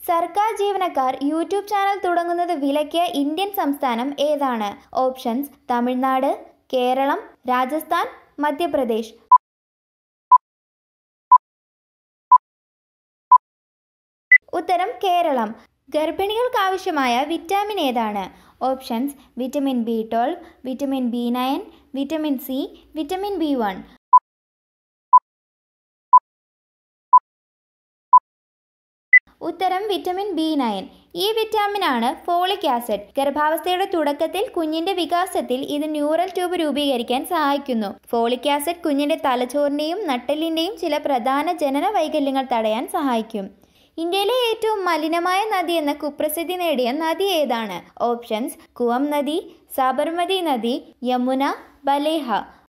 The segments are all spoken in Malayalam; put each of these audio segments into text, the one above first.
സർക്കാർ ജീവനക്കാർ യൂട്യൂബ് ചാനൽ തുടങ്ങുന്നത് വിലക്കിയ ഇന്ത്യൻ സംസ്ഥാനം ഏതാണ് ഓപ്ഷൻസ് തമിഴ്നാട് കേരളം രാജസ്ഥാൻ മധ്യപ്രദേശ് ഉത്തരം കേരളം ഗർഭിണികൾക്ക് ആവശ്യമായ വിറ്റാമിൻ ഏതാണ് options vitamin B twelve vitamin B nine vitamin C vitamin B one ഉത്തരം വിറ്റമിൻ ബി നയൻ ഈ വിറ്റാമിനാണ് ഫോളിക് ആസിഡ് ഗർഭാവസ്ഥയുടെ തുടക്കത്തിൽ കുഞ്ഞിന്റെ വികാസത്തിൽ ഇത് ന്യൂറൽ ട്യൂബ് രൂപീകരിക്കാൻ സഹായിക്കുന്നു ഫോളിക് ആസിഡ് കുഞ്ഞിന്റെ തലച്ചോറിന്റെയും നട്ടെല്ലിന്റെയും ചില പ്രധാന ജനന വൈകല്യങ്ങൾ തടയാൻ സഹായിക്കും ഇന്ത്യയിലെ ഏറ്റവും മലിനമായ നദി എന്ന കുപ്രസിദ്ധി നേടിയ നദി ഏതാണ് ഓപ്ഷൻസ് കുവം നദി സാബർമതി നദി യമുന ബലേഹ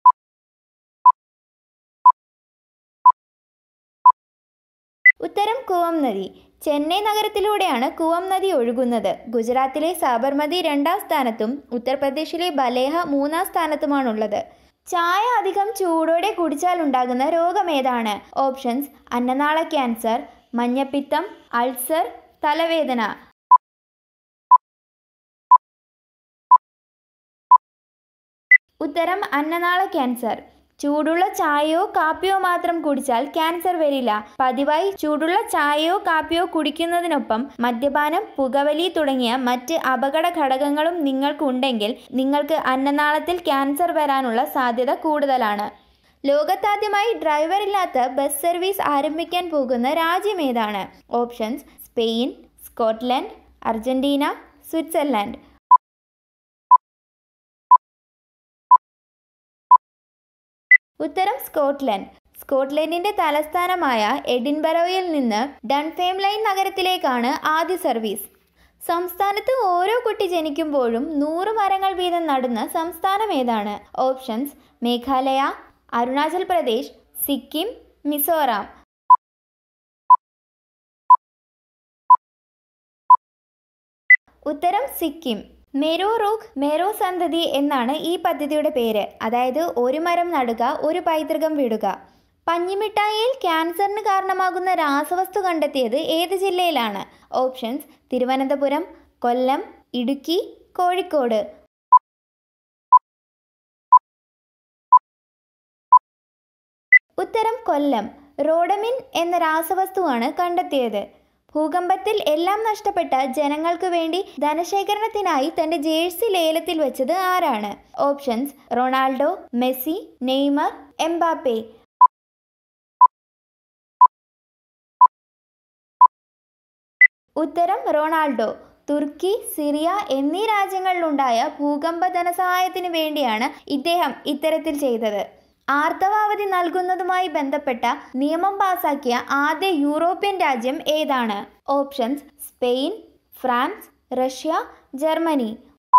ഉത്തരം കുവം നദി ചെന്നൈ നഗരത്തിലൂടെയാണ് കുവം നദി ഒഴുകുന്നത് ഗുജറാത്തിലെ സാബർമതി രണ്ടാം സ്ഥാനത്തും ഉത്തർപ്രദേശിലെ ബലേഹ മൂന്നാം സ്ഥാനത്തുമാണുള്ളത് ചായ അധികം ചൂടോടെ കുടിച്ചാൽ ഉണ്ടാകുന്ന രോഗം ഏതാണ് ഓപ്ഷൻസ് അന്നനാള ക്യാൻസർ മഞ്ഞപ്പിത്തം അൾസർ തലവേദന ഉത്തരം അന്നനാള ക്യാൻസർ ചൂടുള്ള ചായയോ കാപ്പിയോ മാത്രം കുടിച്ചാൽ ക്യാൻസർ വരില്ല പതിവായി ചൂടുള്ള ചായയോ കാപ്പിയോ കുടിക്കുന്നതിനൊപ്പം മദ്യപാനം പുകവലി തുടങ്ങിയ മറ്റ് അപകട ഘടകങ്ങളും നിങ്ങൾക്കുണ്ടെങ്കിൽ നിങ്ങൾക്ക് അന്നനാളത്തിൽ ക്യാൻസർ വരാനുള്ള സാധ്യത കൂടുതലാണ് ലോകത്താദ്യമായി ഡ്രൈവറില്ലാത്ത ബസ് സർവീസ് ആരംഭിക്കാൻ പോകുന്ന രാജ്യം ഏതാണ് options Spain Scotland Argentina Switzerland ഉത്തരം സ്കോട്ട്ലൻഡ് സ്കോട്ട്ലൻഡിന്റെ തലസ്ഥാനമായ എഡിൻബറോയിൽ നിന്ന് ഡൺഫേം ലൈൻ നഗരത്തിലേക്കാണ് ആദ്യ സർവീസ് സംസ്ഥാനത്ത് ഓരോ കുട്ടി ജനിക്കുമ്പോഴും നൂറ് മരങ്ങൾ വീതം നടുന്ന സംസ്ഥാനം ഏതാണ് ഓപ്ഷൻസ് മേഘാലയ അരുണാചൽ പ്രദേശ് സിക്കിം മിസോറാം ഉത്തരം സിക്കിം മെരോ റോഗ് മെരോ സന്തതി എന്നാണ് ഈ പദ്ധതിയുടെ പേര് അതായത് ഒരു മരം നടുക ഒരു പൈതൃകം വിടുക പഞ്ഞിമിഠായിയിൽ ക്യാൻസറിന് കാരണമാകുന്ന രാസവസ്തു കണ്ടെത്തിയത് ഏത് ജില്ലയിലാണ് ഓപ്ഷൻസ് തിരുവനന്തപുരം കൊല്ലം ഇടുക്കി കോഴിക്കോട് ഉത്തരം കൊല്ലം റോഡമിൻ എന്ന രാസവസ്തുവാണ് കണ്ടെത്തിയത് ഭൂകമ്പത്തിൽ എല്ലാം നഷ്ടപ്പെട്ട ജനങ്ങൾക്ക് വേണ്ടി ധനശേഖരണത്തിനായി തന്റെ ജേഴ്സി ലേലത്തിൽ വെച്ചത് ആരാണ് options Ronaldo Messi Neymar Mbappe ഉത്തരം റൊണാൾഡോ തുർക്കി സിറിയ എന്നീ രാജ്യങ്ങളിലുണ്ടായ ഭൂകമ്പ ധനസഹായത്തിന് വേണ്ടിയാണ് ഇദ്ദേഹം ഇത്തരത്തിൽ ചെയ്തത് ആർത്തവാവധി നൽകുന്നതുമായി ബന്ധപ്പെട്ട നിയമം പാസാക്കിയ ആദ്യ യൂറോപ്യൻ രാജ്യം ഏതാണ് options Spain France Russia Germany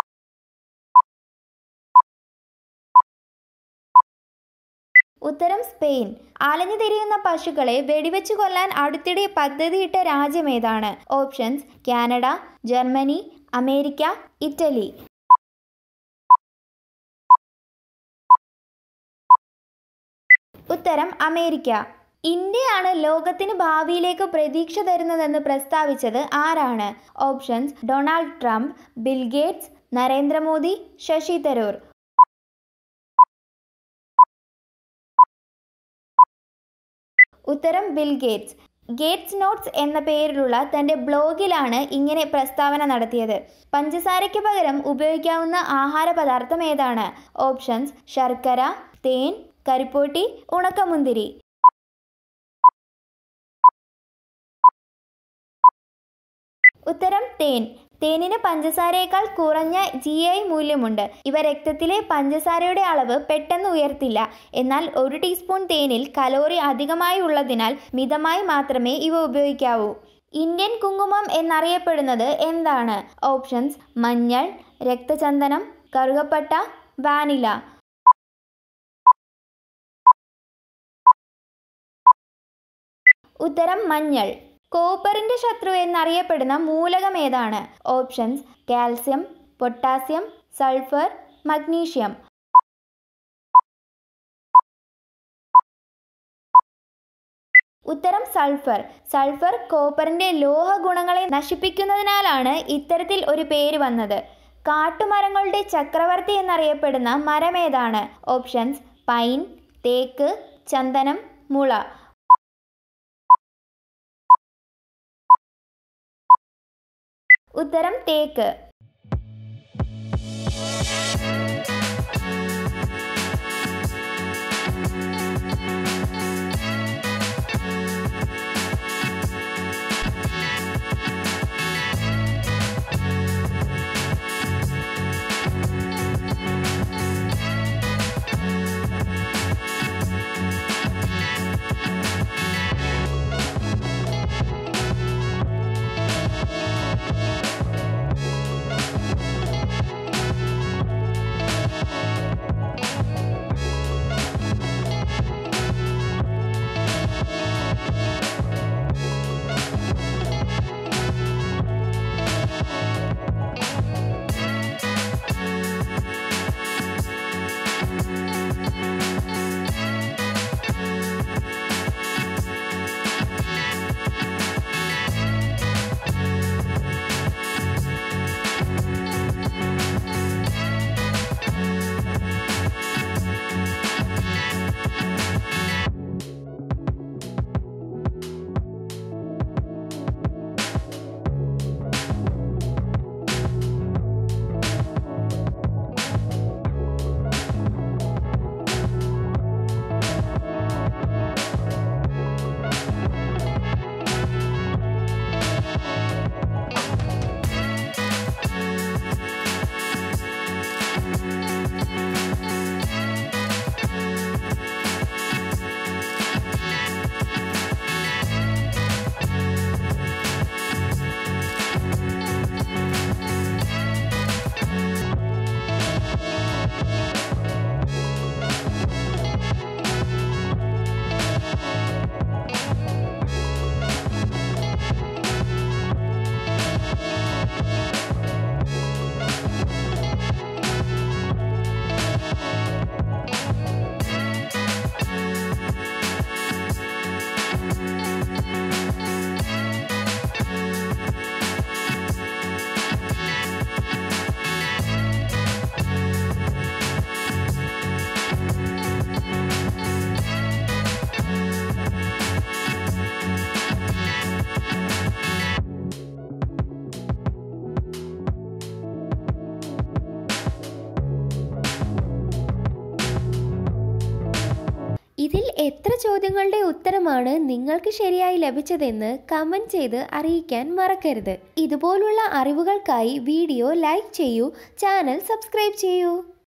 ഉത്തരം സ്പെയിൻ അലഞ്ഞു തിരിയുന്ന പശുക്കളെ വെടിവെച്ചു കൊല്ലാൻ അടുത്തിടെ പദ്ധതിയിട്ട രാജ്യം ഏതാണ് options Canada Germany America Italy ഉത്തരം അമേരിക്ക ഇന്ത്യയാണ് ലോകത്തിന് ഭാവിയിലേക്ക് പ്രതീക്ഷ തരുന്നതെന്ന് പ്രസ്താവിച്ചത് ആരാണ് options Donald Trump Bill Gates Narendra Modi Shashi Tharoor ഉത്തരം ബിൽ ഗേറ്റ്സ് ഗേറ്റ്സ് നോട്ട്സ് എന്ന പേരിലുള്ള തന്റെ ബ്ലോഗിലാണ് ഇങ്ങനെ പ്രസ്താവന നടത്തിയത് പഞ്ചസാരയ്ക്ക് പകരം ഉപയോഗിക്കാവുന്ന ആഹാര പദാർത്ഥം ഏതാണ് ഓപ്ഷൻസ് ശർക്കര തേൻ കരിപ്പോട്ടി ഉണക്കമുന്തിരി ഉത്തരം തേൻ തേനിന് പഞ്ചസാരയേക്കാൾ കുറഞ്ഞ ജി ഐ മൂല്യമുണ്ട് ഇവ രക്തത്തിലെ പഞ്ചസാരയുടെ അളവ് പെട്ടെന്ന് ഉയർത്തില്ല എന്നാൽ ഒരു ടീസ്പൂൺ തേനിൽ കലോറി അധികമായി ഉള്ളതിനാൽ മിതമായി മാത്രമേ ഇവ ഉപയോഗിക്കാവൂ ഇന്ത്യൻ കുങ്കുമം എന്നറിയപ്പെടുന്നത് എന്താണ് ഓപ്ഷൻസ് മഞ്ഞൾ രക്തചന്ദനം കറുകപ്പട്ട വാനില ഉത്തരം മഞ്ഞൾ കോപ്പറിന്റെ ശത്രു എന്നറിയപ്പെടുന്ന മൂലകം ഏതാണ് options calcium potassium sulphur magnesium ഉത്തരം സൾഫർ സൾഫർ കോപ്പറിന്റെ ലോഹ ഗുണങ്ങളെ നശിപ്പിക്കുന്നതിനാലാണ് ഇത്തരത്തിൽ ഒരു പേര് വന്നത് കാട്ടുമരങ്ങളുടെ ചക്രവർത്തി എന്നറിയപ്പെടുന്ന മരമേതാണ് ഓപ്ഷൻസ് പൈൻ തേക്ക് ചന്ദനം മുള ഉത്തരം തേക്ക് ഇതിൽ എത്ര ചോദ്യങ്ങളുടെ ഉത്തരമാണ് നിങ്ങൾക്ക് ശരിയായി ലഭിച്ചതെന്ന് കമൻറ്റ് ചെയ്ത് അറിയിക്കാൻ മറക്കരുത് ഇതുപോലുള്ള അറിവുകൾക്കായി വീഡിയോ ലൈക്ക് ചെയ്യൂ ചാനൽ സബ്സ്ക്രൈബ് ചെയ്യൂ